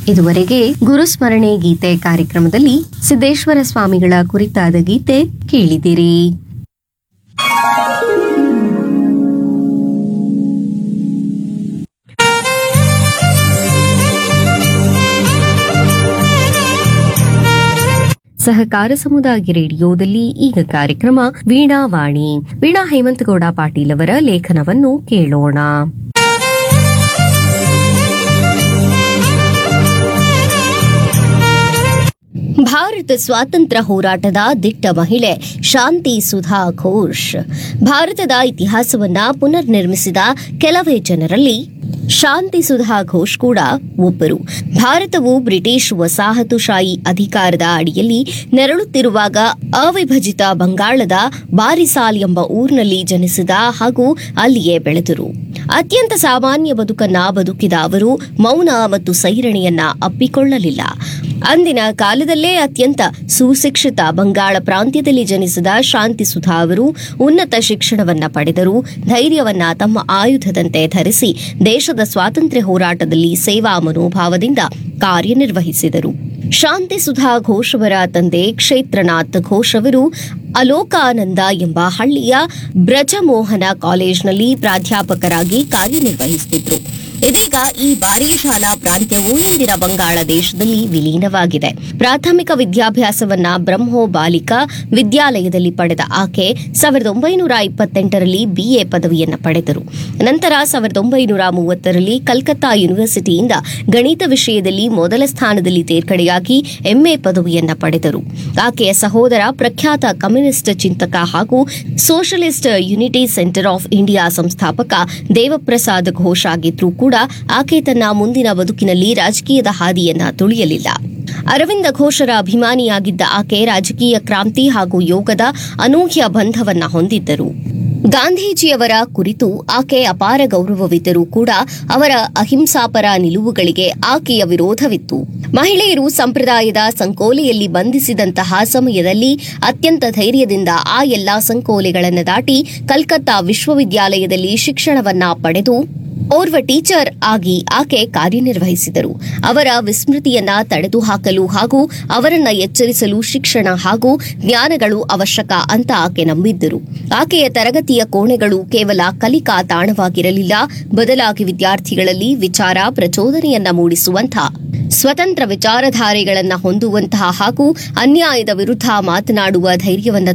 ಇದುವರೆಗೆ ಗುರುಸ್ಮರಣೆ ಗೀತೆ ಕಾರ್ಯಕ್ರಮದಲ್ಲಿ ಸಿದ್ದೇಶ್ವರ ಸ್ವಾಮಿಗಳ ಕುರಿತಾದ ಗೀತೆ ಕೇಳಿದಿರಿ ಸಹಕಾರ ಸಮುದಾಯ ರೇಡಿಯೋದಲ್ಲಿ ಈಗ ಕಾರ್ಯಕ್ರಮ ವೀಣಾವಾಣಿ ವೀಣಾ ಹೇಮಂತಗೌಡ ಪಾಟೀಲ್ ಅವರ ಲೇಖನವನ್ನು ಕೇಳೋಣ ಭಾರತ ಸ್ವಾತಂತ್ರ್ಯ ಹೋರಾಟದ ದಿಟ್ಟ ಮಹಿಳೆ ಶಾಂತಿ ಸುಧಾ ಘೋಷ್ ಭಾರತದ ಇತಿಹಾಸವನ್ನ ಪುನರ್ ನಿರ್ಮಿಸಿದ ಕೆಲವೇ ಜನರಲ್ಲಿ ಶಾಂತಿ ಸುಧಾ ಘೋಷ್ ಕೂಡ ಒಬ್ಬರು ಭಾರತವು ಬ್ರಿಟಿಷ್ ವಸಾಹತುಶಾಹಿ ಅಧಿಕಾರದ ಅಡಿಯಲ್ಲಿ ನೆರಳುತ್ತಿರುವಾಗ ಅವಿಭಜಿತ ಬಂಗಾಳದ ಬಾರಿಸಾಲ್ ಎಂಬ ಊರಿನಲ್ಲಿ ಜನಿಸಿದ ಹಾಗೂ ಅಲ್ಲಿಯೇ ಬೆಳೆದರು ಅತ್ಯಂತ ಸಾಮಾನ್ಯ ಬದುಕನ್ನ ಬದುಕಿದ ಅವರು ಮೌನ ಮತ್ತು ಸೈರಣೆಯನ್ನ ಅಪ್ಪಿಕೊಳ್ಳಲಿಲ್ಲ ಅಂದಿನ ಕಾಲದಲ್ಲೇ ಅತ್ಯಂತ ಸುಶಿಕ್ಷಿತ ಬಂಗಾಳ ಪ್ರಾಂತ್ಯದಲ್ಲಿ ಜನಿಸಿದ ಶಾಂತಿ ಸುಧಾ ಅವರು ಉನ್ನತ ಶಿಕ್ಷಣವನ್ನ ಪಡೆದರು ಧೈರ್ಯವನ್ನ ತಮ್ಮ ಆಯುಧದಂತೆ ಧರಿಸಿ ದೇಶದ ಸ್ವಾತಂತ್ರ್ಯ ಹೋರಾಟದಲ್ಲಿ ಸೇವಾ ಮನೋಭಾವದಿಂದ ಕಾರ್ಯನಿರ್ವಹಿಸಿದರು ಶಾಂತಿ ಸುಧಾ ಘೋಷ್ ಅವರ ತಂದೆ ಕ್ಷೇತ್ರನಾಥ್ ಘೋಷ್ ಅವರು ಅಲೋಕಾನಂದ ಎಂಬ ಹಳ್ಳಿಯ ಬ್ರಜಮೋಹನ ಕಾಲೇಜ್ನಲ್ಲಿ ಪ್ರಾಧ್ಯಾಪಕರಾಗಿ ಕಾರ್ಯನಿರ್ವಹಿಸುತ್ತಿದ್ದರು ಇದೀಗ ಈ ಬಾರಿ ಶಾಲಾ ಪ್ರಾಂತ್ಯವು ಇಂದಿನ ಬಂಗಾಳ ದೇಶದಲ್ಲಿ ವಿಲೀನವಾಗಿದೆ ಪ್ರಾಥಮಿಕ ವಿದ್ಯಾಭ್ಯಾಸವನ್ನ ಬ್ರಹ್ಮೋ ಬಾಲಿಕಾ ವಿದ್ಯಾಲಯದಲ್ಲಿ ಪಡೆದ ಆಕೆ ಸಾವಿರದ ಒಂಬೈನೂರ ಇಪ್ಪತ್ತೆಂಟರಲ್ಲಿ ಬಿಎ ಪದವಿಯನ್ನ ಪಡೆದರು ನಂತರ ಸಾವಿರದ ಒಂಬೈನೂರ ಮೂವತ್ತರಲ್ಲಿ ಕಲ್ಕತ್ತಾ ಯೂನಿವರ್ಸಿಟಿಯಿಂದ ಗಣಿತ ವಿಷಯದಲ್ಲಿ ಮೊದಲ ಸ್ಥಾನದಲ್ಲಿ ತೇರ್ಗಡೆಯಾಗಿ ಎಂಎ ಪದವಿಯನ್ನ ಪಡೆದರು ಆಕೆಯ ಸಹೋದರ ಪ್ರಖ್ಯಾತ ಕಮ್ಯುನಿಸ್ಟ್ ಚಿಂತಕ ಹಾಗೂ socialist unity centre of India ಸಂಸ್ಥಾಪಕ ದೇವಪ್ರಸಾದ್ ಘೋಷ್ ಆಗಿದ್ರೂ ಕೂಡ ಆಕೆ ತನ್ನ ಮುಂದಿನ ಬದುಕಿನಲ್ಲಿ ರಾಜಕೀಯದ ಹಾದಿಯನ್ನ ತುಳಿಯಲಿಲ್ಲ ಅರವಿಂದ ಘೋಷರ ಅಭಿಮಾನಿಯಾಗಿದ್ದ ಆಕೆ ರಾಜಕೀಯ ಕ್ರಾಂತಿ ಹಾಗೂ ಯೋಗದ ಅನೂಹ್ಯ ಬಂಧವನ್ನ ಹೊಂದಿದ್ದರು ಗಾಂಧೀಜಿಯವರ ಕುರಿತು ಆಕೆ ಅಪಾರ ಗೌರವವಿದ್ದರೂ ಕೂಡ ಅವರ ಅಹಿಂಸಾಪರ ನಿಲುವುಗಳಿಗೆ ಆಕೆಯ ವಿರೋಧವಿತ್ತು ಮಹಿಳೆಯರು ಸಂಪ್ರದಾಯದ ಸಂಕೋಲೆಯಲ್ಲಿ ಬಂಧಿಸಿದಂತಹ ಸಮಯದಲ್ಲಿ ಅತ್ಯಂತ ಧೈರ್ಯದಿಂದ ಆ ಎಲ್ಲಾ ಸಂಕೋಲೆಗಳನ್ನು ದಾಟಿ ಕಲ್ಕತ್ತಾ ವಿಶ್ವವಿದ್ಯಾಲಯದಲ್ಲಿ ಶಿಕ್ಷಣವನ್ನ ಪಡೆದು ಓರ್ವ ಟೀಚರ್ ಆಗಿ ಆಕೆ ಕಾರ್ಯನಿರ್ವಹಿಸಿದರು ಅವರ ವಿಸ್ಮೃತಿಯನ್ನ ತಡೆದುಹಾಕಲು ಹಾಗೂ ಅವರನ್ನ ಎಚ್ಚರಿಸಲು ಶಿಕ್ಷಣ ಹಾಗೂ ಜ್ಞಾನಗಳು ಅವಶ್ಯಕ ಅಂತ ಆಕೆ ನಂಬಿದ್ದರು ಆಕೆಯ ತರಗತಿಯ ಕೋಣೆಗಳು ಕೇವಲ ಕಲಿಕಾ ತಾಣವಾಗಿರಲಿಲ್ಲ ಬದಲಾಗಿ ವಿದ್ಯಾರ್ಥಿಗಳಲ್ಲಿ ವಿಚಾರ ಪ್ರಚೋದನೆಯನ್ನ ಮೂಡಿಸುವಂತಹ ಸ್ವತಂತ್ರ ವಿಚಾರಧಾರೆಗಳನ್ನ ಹೊಂದುವಂತಹ ಹಾಗೂ ಅನ್ಯಾಯದ ವಿರುದ್ಧ ಮಾತನಾಡುವ ಧೈರ್ಯವನ್ನ